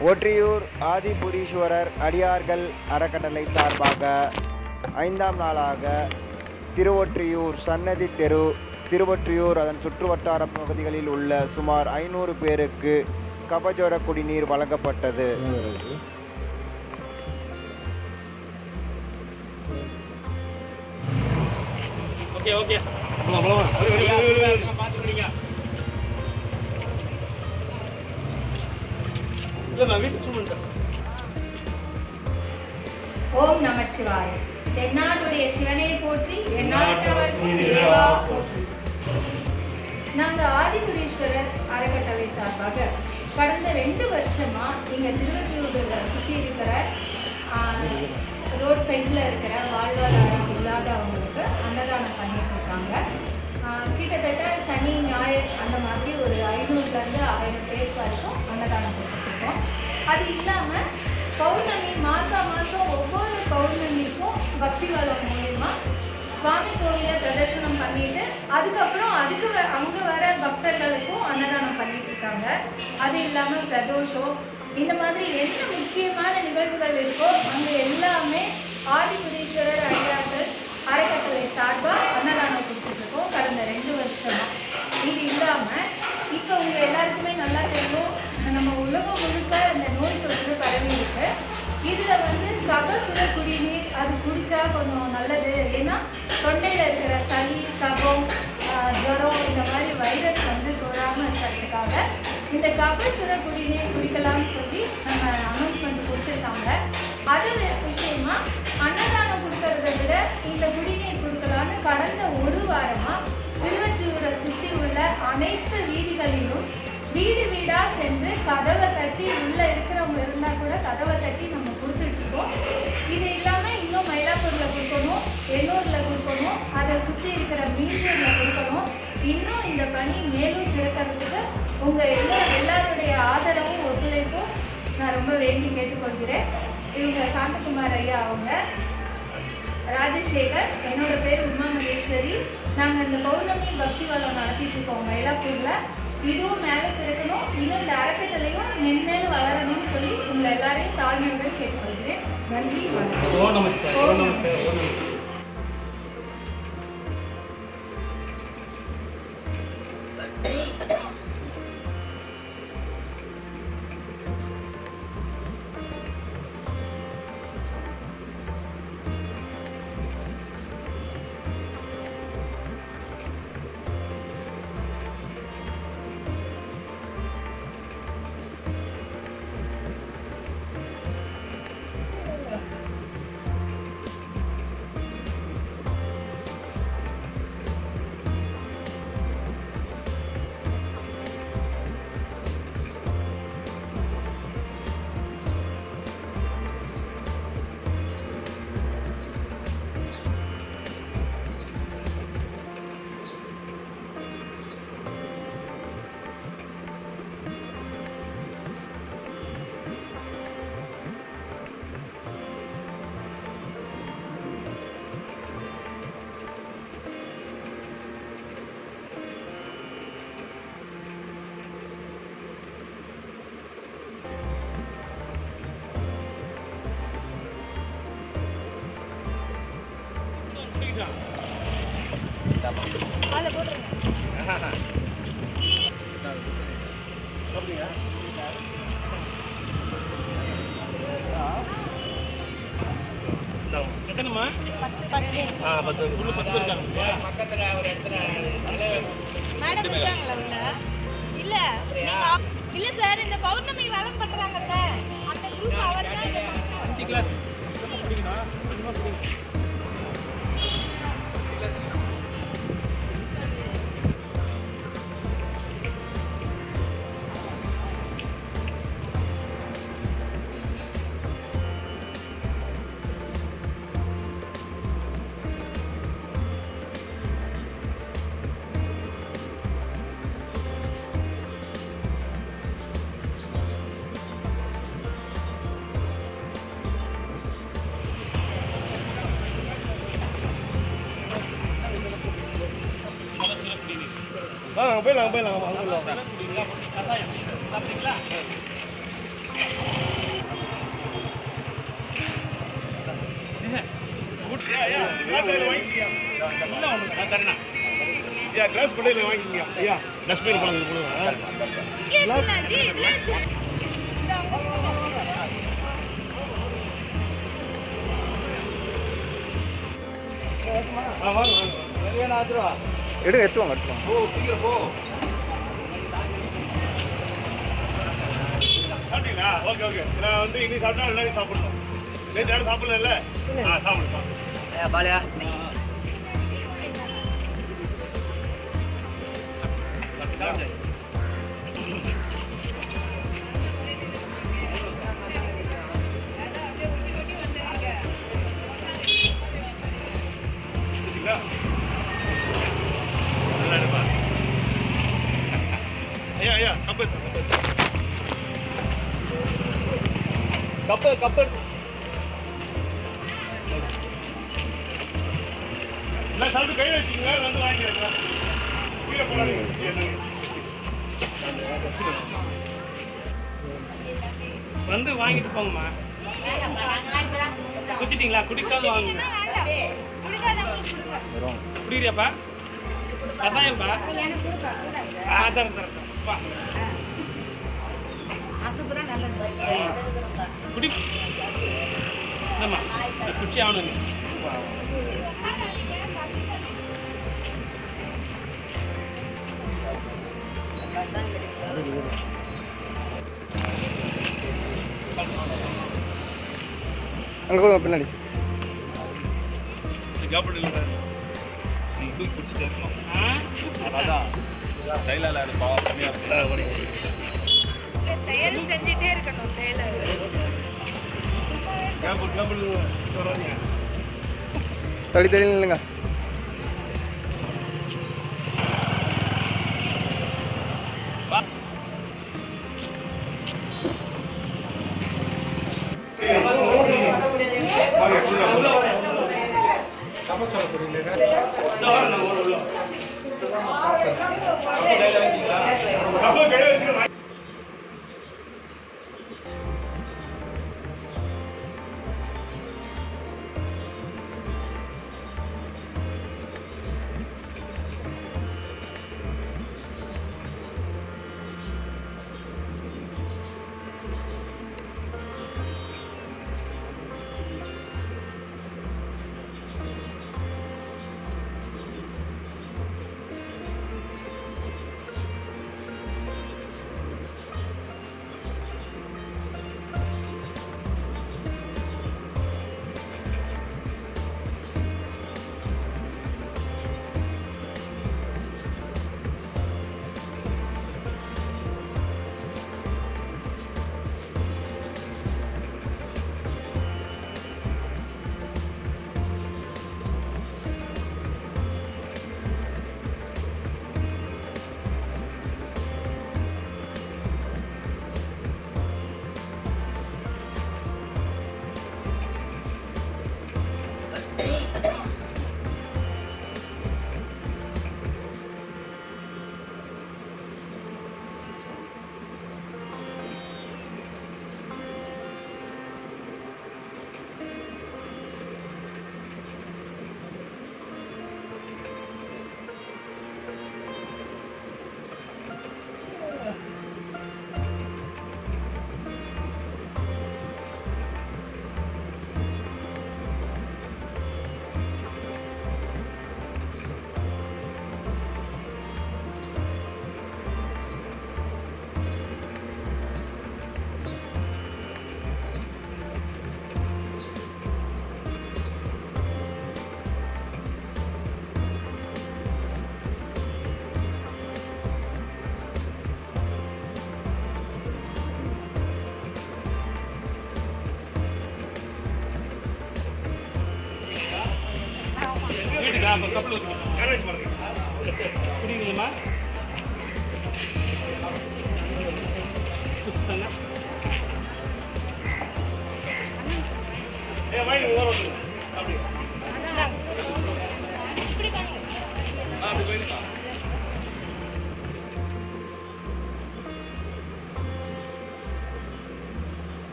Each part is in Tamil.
ஒற்றியூர் ஆதிபுரீஸ்வரர் அடியார்கள் அறக்கட்டளை சார்பாக ஐந்தாம் நாளாக திருவொற்றியூர் சன்னதி தெரு திருவொற்றியூர் அதன் சுற்றுவட்டார பகுதிகளில் உள்ள சுமார் ஐநூறு பேருக்கு கபஜோர குடிநீர் வழங்கப்பட்டது ஓகே ஓகே போலாம் போலாம் இல்லை நான் வீட்டுக்கு சொல்லிட்டேன் ஓம் நமச்சிவாய தென்னாடுடைய சிவனை போற்றி எந்நாட்டவர்க்கும் இறைவா போற்றி நாங்க ஆதிபுரீஸ்வரர் அறக்கட்டளை சார்பாக கடந்த ரெண்டு வருஷமா இங்க திருவற்றியூர்ல சுற்றி இருக்கிற ரோட் சைடில் இருக்கிற வாழ்வாதாரம் இல்லாதவங்களுக்கு அன்னதானம் பண்ணிட்டு இருக்காங்க ஆஹ் கிட்டத்தட்ட சனி ஞாயிறு அந்த மாதிரி ஒரு ஐநூறுலேருந்து ஆயிரம் பேர் வரைக்கும் அன்னதானம் கொடுத்துருக்கோம் அது இல்லாமல் பௌர்ணமி மாதம் மாதம் ஒவ்வொரு பௌர்ணமிக்கும் பக்தி வளம் மூலியமா சுவாமி கோவிலை பிரதர்ஷனம் பண்ணிட்டு அதுக்கப்புறம் அதுக்கு வ அங்கே வர பக்தர்களுக்கும் அன்னதானம் பண்ணிட்டு இருக்காங்க அது இல்லாமல் பிரதோஷம் இந்த மாதிரி என்ன முக்கியமான நிகழ்வுகள் இருக்கோ அங்கே எல்லாமே ஆதிபுரீஸ்வரர் அடியார்கள் அறக்கட்டளை சார்பாக அன்னதானம் கொடுத்துட்ருக்கோம் கடந்த ரெண்டு வருஷமா இது இல்லாமல் இப்போ உங்க எல்லாருக்குமே நல்லா தெரியும் நம்ம உலகம் முழுக்க இந்த நோய் தொற்று பரவி இருக்கு இதுல வந்து கபசுர குடிநீர் அது குடிச்சா கொஞ்சம் நல்லது ஏன்னா தொண்டையில இருக்கிற சளி கபம் ஆஹ், ஜுரம் இந்த மாதிரி வைரஸ் வந்து தொடாம இருக்கிறதுக்காக இந்த கபசுர குடிநீர் குடிக்கலாம்னு சொல்லி நம்ம அனௌன்ஸ்மெண்ட் கொடுத்துருக்காங்க அது வி- விஷயமா அன்னதானம் கொடுக்கறத விட இந்த குடிநீர் கொடுக்கலான்னு கடந்த ஒரு வாரமா திருவற்றியூரை சுற்றி உள்ள அனைத்து வீதிகளிலும் வீடு வீடா சென்று கதவை தட்டி உள்ள இருக்கிறவங்க இருந்தா கூட கதவை தட்டி நம்ம கொடுத்துட்டு இருக்கோம் இது இல்லாம இன்னும் மயிலாப்பூர்ல கொடுக்கணும் எண்ணூர்ல கொடுக்கணும் அதை சுற்றி இருக்கிற மீஞ்சூர்ல கொடுக்கணும் இன்னும் இந்த பணி மேலும் சிறக்கிறதுக்கு உங்க எல்லா எல்லாருடைய ஆதரவும் ஒத்துழைப்பும் நான் ரொம்ப வேண்டி கேட்டுக்கொள்கிறேன் இவங்க சாந்தகுமார் ஐயா அவங்க ராஜசேகர் என்னோட பேர் உமா மகேஸ்வரி நாங்கள் இந்த பௌர்ணமி பக்தி வளம் நடத்திட்டு இருக்கோம் மயிலாப்பூர்ல இதுவும் மேலே சிறக்கணும் இன்னும் இந்த அறக்கட்டளையும் மென்மேலும் வளரணும்னு சொல்லி உங்களை எல்லாரையும் தாழ்மையுடன் கேட்டுக்கொள்கிறேன் நன்றி வணக்கம் ஓ நமஸ்கார் ஓ நமஸ்கார் ஓ நமஸ்கார் எத்தனைம்மா ஆ பத்து உள்ள பத்து பேர் இருக்காங்க இல்லையா? மேடம் இருக்காங்களா உள்ள இல்ல நீங்க ஆப்- இல்ல சார் இந்த பௌர்ணமி வளம் பண்றாங்கல்ல அந்த குரூப் அவர் தான் இந்த பக்கம். அஞ்சு கிளாஸ் பிடிக்கணும் கொஞ்சமாக பிடிக்கணும் வாங்க போயிடலாம் போயிடலாம் அங்கே போயிடலாம் கஷாயம் சாப்பிட்டீங்களா எல்லாம் ஒன்று தான் தரணா ஐயா கிளாஸ் பண்ணையில் வாங்கிங்க ஐயா டஸ்ட்பின் போனது போடுங்க இங்கே வச்சிடலாம் ஜி இதுல வச்சிடலாம் இந்த ஆ வாங்க வாங்க எடுங்க எடுத்துவாங்க எடுத்துவாங்க ஓ சீக்கிரம் போ சாப்பிட்டீங்களா ஓகே ஓகே நான் வந்து இன்னைக்கு சாப்பிட்டா எல்லாரும் சாப்பிடணும் நேற்று யாரும் சாப்பிடல ஆ சாப்பிடுங்க சரிங்களா? நல்லா இருப்பா. ஐயா ஐயா கப்பு எடுத்து, கப்பு எடுத்து. கப்பு கப்பு எடுத்து. எல்லாம் சாப்பிட்டு கையில் வச்சுக்கோங்க வந்து வாங்கிக்கிறேன் கீழே போடாதீங்க என்னங்க வந்து வாங்கிட்டு போங்கம்மா குடிச்சிட்டீங்களா குடிக்காது வாங்குங்க குடிக்கிறியாப்பா கட்டாயம்ப்பா ஆ தரேன் தரேன் தரேன். வா குடி என்னம்மா இது குடிச்சு ஆகணும் நீ. அங்கே கூட பின்னாடி சாப்பிட்டு இல்லை நீ தூக்கி பிடிச்சிட்டு இருக்கணும் ஆ? கையில் அது பாவம் கம்மியாக இருக்கு செயல் செஞ்சுட்டே இருக்கணும் செயல் கேபிள் கேபிள் வராதீங்க தள்ளி தள்ளி நில்லுங்க கப்பு கையில் வச்சுக்கணும் வீட்டுக்கா அப்போ கப்பில் வச்சுக்கோ கேரேஜ் பாருங்க குடிங்களா குடிச்சுட்டாங்க ஏ வாங்கி உள்ள வந்து அப்படி ஆ அப்படி போயிடுக்கா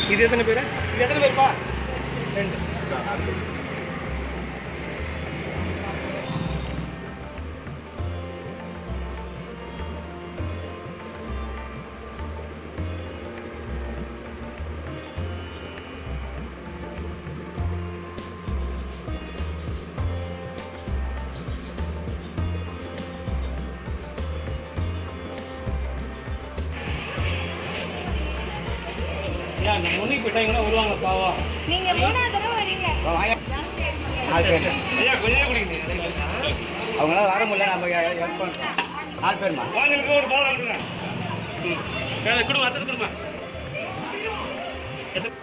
இது எத்தனை பேர் இது எத்தனை பேருப்பா ரெண்டு ஏன் அந்த முன்னைக்கு போயிட்டாங்கன்னா வருவாங்க பாவம் நீங்க மூணாவது தடவை வரீங்க ஐயா கொஞ்சம் குடிங்க அவங்களால வர முடியல நம்ம ஹெல்ப் பண்ணுறோம் நாலு பேருமா குழந்தைங்களுக்கு ஒரு பால் கொடுங்க வேலை கொடுங்க அத்தனை கொடுமா எத்தனை